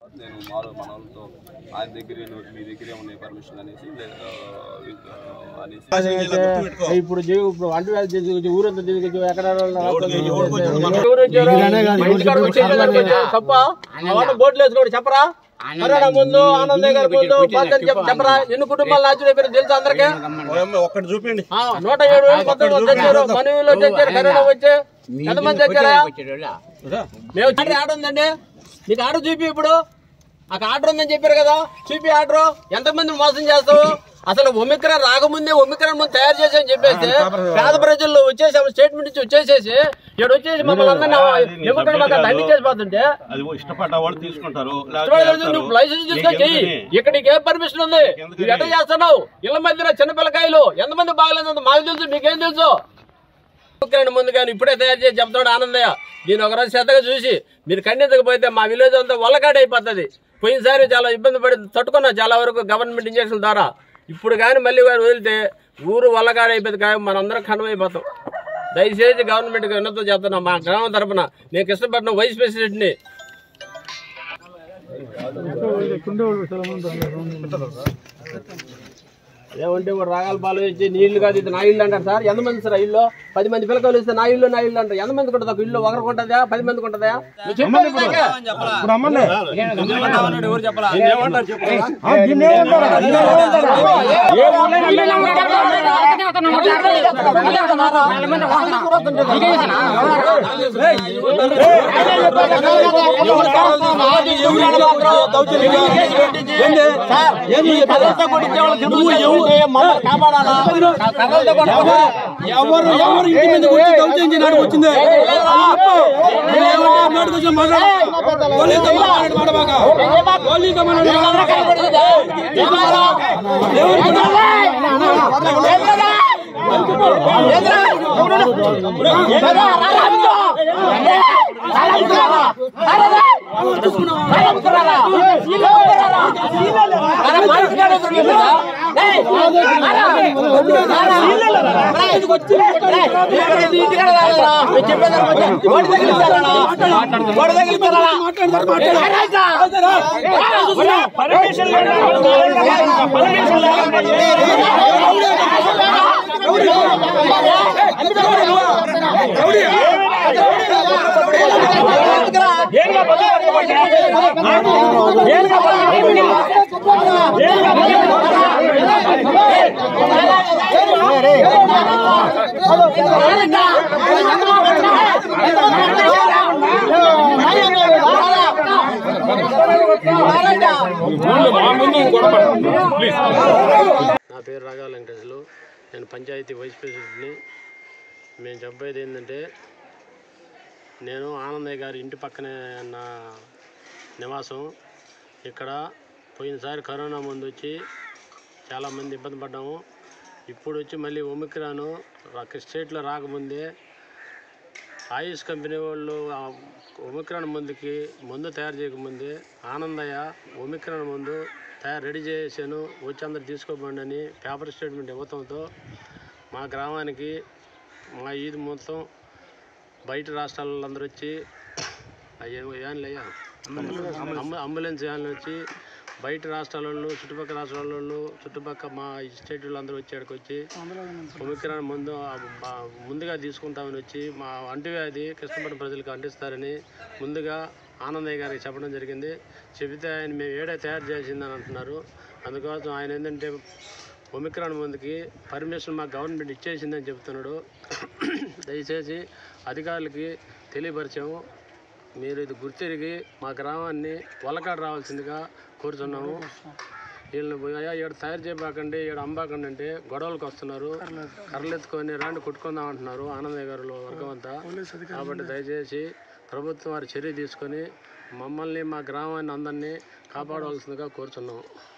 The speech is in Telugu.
నేను మాలో మన వాళ్ళతో ఆయన దగ్గర మీ దగ్గర ఏమన్నా పర్మిషన్ అనేసి లే- ఆ, ఆ, అనేసి ఇప్పుడు జీవ- ఇప్పుడు అంటు వ్యాధి తీసుకొచ్చి ఊరంతా తీసుకొచ్చి ఎక్కడ ఎవరు వచ్చారు? మా ఇంటికాడకు వచ్చేసేదానికి వచ్చి తప్ప అవన్నీ బోట్లు వేసుకోండి చెప్పరా కరోనా ముందు ఆనందయ్య గారి ముందు పద్ధతి చెప్ప- చెప్పరా ఎన్ని కుటుంబాలు నాశనం అయిపోయారు తెలుసా అందరికీ ఒక్కటి చూపించండి ఆ, నూట ఏడు వేల కొత్తలు తెచ్చారు మనవిలో తెచ్చారు కరోనా వచ్చి ఎంతమంది తెచ్చారా మేము ఆర్డర్ ఆర్డర్ ఉందండి నీకు ఆర్డర్ చూపి ఇప్పుడు నాకు ఆర్డర్ ఉందని చెప్పారు కదా చూపి ఆర్డర్ ఎంతమంది మోసం చేస్తావు అసలు ఒమిక్రాన్ రాకముందే ఒమిక్రాన్ ముందు తయారు చేసామని చెప్పేసి పేద ప్రజల్లో వచ్చేసి స్టేట్మెంట్ ఇచ్చి వచ్చేసేసి ఇక్కడ వచ్చేసి మమ్మల్ని అందరినీ ఎప్పుడు మాకు దండి చేసిపోతుంటే అది ఇష్టపడ్డ వాళ్ళు తీసుకుంటారు ఇష్టపడలేదు, నువ్వు లైసెన్స్ తీసుకొని చెయ్యి ఇక్కడికి ఏం పర్మిషన్ ఉంది నువ్వు ఎట్లా చేస్తున్నావు ఇళ్ళ మధ్యన చిన్న పిల్లకాయలు ఎంతమంది బాగలేదు మాకు తెలుసు మీకేం తెలుసు రెండు ముందు కానీ ఇప్పుడే తయారు చేసి చెప్తాడు ఆనందయ్య దీని ఒక రోజు శ్రద్ధగా చూసి మీరు ఖండించకపోతే మా విలేజ్ అంతా వల్లకాడ అయిపోతుంది పోయినసారి చాలా ఇబ్బంది పడి తట్టుకున్నాం చాలా వరకు గవర్నమెంట్ ఇంజక్షన్ ద్వారా ఇప్పుడు కానీ మళ్ళీ కానీ వదిలితే ఊరు వల్లకాడ అయిపోతుంది కానీ మనందరం ఖండం అయిపోతాం దయచేసి గవర్నమెంట్ ఉన్నతం చెప్తున్నాం మా గ్రామం తరపున నేను కృష్ణపట్నం వైస్ ప్రెసిడెంట్ని ఏమంటే వాడు రాగాల పాలు ఇచ్చి నీళ్లు కాదు ఇది నా ఇల్లు అంటారు సార్ ఎంతమంది సార్ ఆ ఇల్లు పది మంది పిల్లకాయలు ఇస్తే నా ఇల్లు నా ఇల్లు అంటారు ఎంతమంది ఉంటుంది ఒక ఇల్లు ఒకరికి ఉంటుందా పది మందికి ఉంటుందా నువ్వు చెప్పేది నాకే. ఇప్పుడు అమ్మండి ఎవరు ఎవరు ఇంటి మీద వచ్చి దౌర్జన్యం చేయడానికి వచ్చింది నా పేరు రాఘవ వెంకటేశ్వరు నేను పంచాయతీ వైస్ ప్రెసిడెంట్ని మేము చెప్పేది ఏంటంటే నేను ఆనందయ్య గారి ఇంటి పక్కనే నా నివాసం ఇక్కడ పోయినసారి కరోనా ముందు వచ్చి చాలామంది ఇబ్బంది పడ్డాము ఇప్పుడు వచ్చి మళ్ళీ ఒమిక్రాను రా- స్టేట్లో రాకముందే ఆయుష్ కంపెనీ వాళ్ళు ఆ ఒమిక్రాన్ మందుకి మందు తయారు చేయకముందే ఆనందయ్య ఒమిక్రాన్ మందు తయారు రెడీ చేసాను వచ్చి అందరు తీసుకోబండి అని పేపర్ స్టేట్మెంట్ ఇవ్వటంతో మా గ్రామానికి మా ఈది మొత్తం బయట రాష్ట్రాల అందరూ వచ్చి అయ్యే యాన్లయ్యా అంబు అంబులెన్స్ యాన్లు వచ్చి బయట రాష్ట్రాల వాళ్ళు చుట్టుపక్కల రాష్ట్రాల వాళ్ళు చుట్టుపక్కల మా స్టేట్ వాళ్ళు అందరూ వచ్చి ఇక్కడికి వచ్చి ఒమిక్రాన్ ముందు ఆ బా- ముందుగా తీసుకుంటామని వచ్చి మా అంటువ్యాధి కృష్ణపట్నం ప్రజలకు అంటిస్తారని ముందుగా ఆనందయ్య గారికి చెప్పడం జరిగింది చెబితే ఆయన మేము ఏడే తయారు చేసిందని అంటున్నారు అందుకోసం ఆయన ఏంటంటే ఒమిక్రాన్ మందుకి పర్మిషన్ మా గవర్నమెంట్ ఇచ్చేసిందని చెప్తున్నాడు దయచేసి అధికారులకి తెలియపరిచాము మీరు ఇది గుర్తిరిగి మా గ్రామాన్ని వలకాడు రావాల్సిందిగా కోరుతున్నాము వీళ్ళని పోయి, అయ్యా ఇక్కడ తయారు చేయబాకండి ఇక్కడ అమ్మాకండి అంటే గొడవలకు వస్తున్నారు కర్రలు ఎత్తుకొని రాండి కొట్టుకుందాం అంటున్నారు ఆనందయ్య గారు వర్గం అంతా కాబట్టి దయచేసి ప్రభుత్వం వారి చర్య తీసుకొని మమ్మల్ని మా గ్రామాన్ని అందరినీ కాపాడవలసిందిగా కోరుతున్నాము